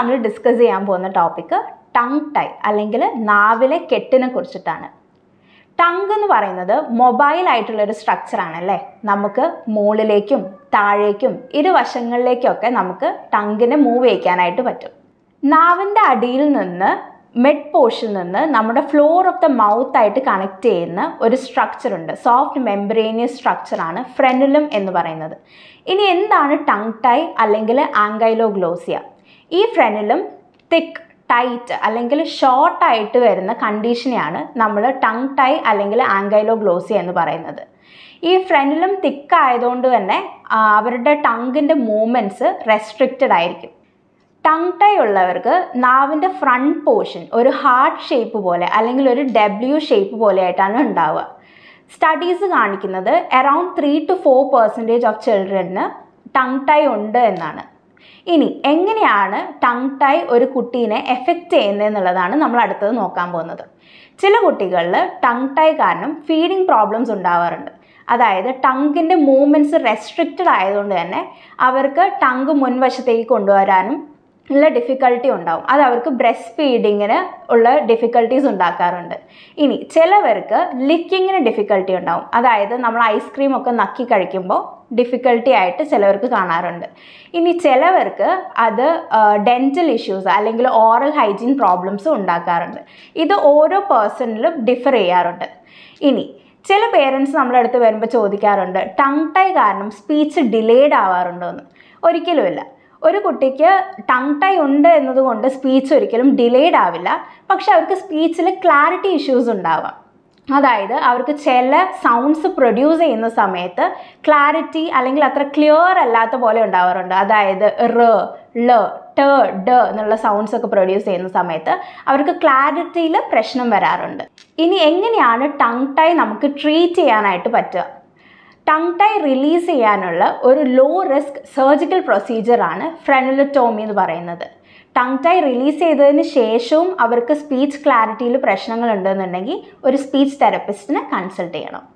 നമ്മൾ ഡിസ്കസ് ചെയ്യാൻ പോകുന്ന ടോപ്പിക്ക് ടങ് ടൈ അല്ലെങ്കിൽ നാവിലെ കെട്ടിനെ കുറിച്ചിട്ടാണ് ടങ് എന്ന് പറയുന്നത് മൊബൈൽ ആയിട്ടുള്ള ഒരു സ്ട്രക്ചറാണ് അല്ലേ നമുക്ക് മുകളിലേക്കും താഴേക്കും ഇരുവശങ്ങളിലേക്കൊക്കെ നമുക്ക് ടങ്ങിനെ മൂവ് ചെയ്യിക്കാനായിട്ട് പറ്റും നാവിൻ്റെ അടിയിൽ നിന്ന് മെഡ് പോർഷനിൽ നിന്ന് നമ്മുടെ ഫ്ലോർ ഓഫ് ദ മൗത്ത് ആയിട്ട് കണക്ട് ചെയ്യുന്ന ഒരു സ്ട്രക്ചർ ഉണ്ട് സോഫ്റ്റ് മെംബ്രേനിയസ് സ്ട്രക്ചറാണ് ഫ്രെനുലം എന്ന് പറയുന്നത് ഇനി എന്താണ് ടങ് ടൈ അല്ലെങ്കിൽ ആങ്കൈലോഗ്ലോസിയ ഈ ഫ്രെനുലം തിക്ക് ടൈറ്റ് അല്ലെങ്കിൽ ഷോർട്ട് ആയിട്ട് വരുന്ന കണ്ടീഷനെയാണ് നമ്മൾ ടങ് ടൈ അല്ലെങ്കിൽ ആങ്കൈലോഗ്ലോസിയ എന്ന് പറയുന്നത് ഈ ഫ്രണ്ടിലും തിക്ക് ആയതുകൊണ്ട് തന്നെ ആ, അവരുടെ ടങ്ങിൻ്റെ മൂവ്മെൻറ്റ്സ് റെസ്ട്രിക്റ്റഡ് ആയിരിക്കും ടങ് ടൈ ഉള്ളവർക്ക് നാവിൻ്റെ ഫ്രണ്ട് പോർഷൻ ഒരു ഹാർട്ട് ഷേപ്പ് പോലെ അല്ലെങ്കിൽ ഒരു ഡബ്ല്യു ഷേപ്പ് പോലെ ആയിട്ടാണ് ഉണ്ടാവുക സ്റ്റഡീസ് കാണിക്കുന്നത് around three to four percentage of ചിൽഡ്രന് ടങ് ടൈ ഉണ്ട് എന്നാണ് ഇനി എങ്ങനെയാണ് ടങ് ടൈ ഒരു കുട്ടീനെ എഫക്റ്റ് ചെയ്യുന്നത് എന്നുള്ളതാണ് നമ്മൾ അടുത്തത് നോക്കാൻ പോകുന്നത് ചില കുട്ടികളിൽ ടങ് ടൈ കാരണം ഫീഡിങ് പ്രോബ്ലംസ് ഉണ്ടാവാറുണ്ട് അതായത് ടങ്ങിൻ്റെ മൂവ്മെൻറ്റ്സ് റെസ്ട്രിക്റ്റഡ് ആയതുകൊണ്ട് തന്നെ അവർക്ക് ടങ് മുൻവശത്തേക്ക് കൊണ്ടുവരാനും ഉള്ള ഡിഫിക്കൽട്ടി ഉണ്ടാവും അത് അവർക്ക് ബ്രസ്റ്റ് ഫീഡിങ്ങിന് ഉള്ള ഡിഫിക്കൽട്ടീസ് ഉണ്ടാക്കാറുണ്ട് ഇനി ചിലവർക്ക് ലിക്കിങ്ങിന് ഡിഫിക്കൽട്ടി ഉണ്ടാവും അതായത് നമ്മൾ ഐസ്ക്രീം ഒക്കെ നക്കി കഴിക്കുമ്പോൾ ഡിഫിക്കൽട്ടി ആയിട്ട് ചിലവർക്ക് കാണാറുണ്ട് ഇനി ചിലവർക്ക് അത് ഡെൻറ്റൽ ഇഷ്യൂസ് അല്ലെങ്കിൽ ഓറൽ ഹൈജീൻ പ്രോബ്ലംസ് ഉണ്ടാക്കാറുണ്ട് ഇത് ഓരോ പേഴ്സണിലും ഡിഫർ ചെയ്യാറുണ്ട് ഇനി ചില പേരൻസ് നമ്മുടെ അടുത്ത് വരുമ്പോൾ ചോദിക്കാറുണ്ട് ടങ് ടൈ കാരണം സ്പീച്ച് ഡിലേഡ് ആവാറുണ്ടോ എന്ന് ഒരിക്കലുമില്ല ഒരു കുട്ടിക്ക് ടങ് ടൈ ഉണ്ട് എന്നതുകൊണ്ട് സ്പീച്ച് ഒരിക്കലും ഡിലേഡ് ആവില്ല പക്ഷെ അവർക്ക് സ്പീച്ചിൽ ക്ലാരിറ്റി ഇഷ്യൂസ് ഉണ്ടാവാം അതായത് അവർക്ക് ചില സൗണ്ട്സ് പ്രൊഡ്യൂസ് ചെയ്യുന്ന സമയത്ത് ക്ലാരിറ്റി അല്ലെങ്കിൽ അത്ര ക്ലിയർ അല്ലാത്ത പോലെ ഉണ്ടാവാറുണ്ട് അതായത് റ് ള ട ഡ എന്നുള്ള സൗണ്ട്സ് ഒക്കെ പ്രൊഡ്യൂസ് ചെയ്യുന്ന സമയത്ത് അവർക്ക് ക്ലാരിറ്റിയിൽ പ്രശ്നം വരാറുണ്ട് ഇനി എങ്ങനെയാണ് ടങ് ടൈ നമുക്ക് ട്രീറ്റ് ചെയ്യാനായിട്ട് പറ്റുക ടങ് ടൈ റിലീസ് ചെയ്യാനുള്ള ഒരു ലോ റിസ്ക് സർജിക്കൽ പ്രൊസീജിയറാണ് ഫ്രെനുലറ്റോമി എന്ന് പറയുന്നത് ടങ് ടൈ റിലീസ് ചെയ്തതിന് ശേഷവും അവർക്ക് സ്പീച്ച് ക്ലാരിറ്റിയിൽ പ്രശ്നങ്ങൾ ഉണ്ടെന്നുണ്ടെങ്കിൽ ഒരു സ്പീച്ച് തെറപ്പിസ്റ്റിനെ കൺസൾട്ട് ചെയ്യണം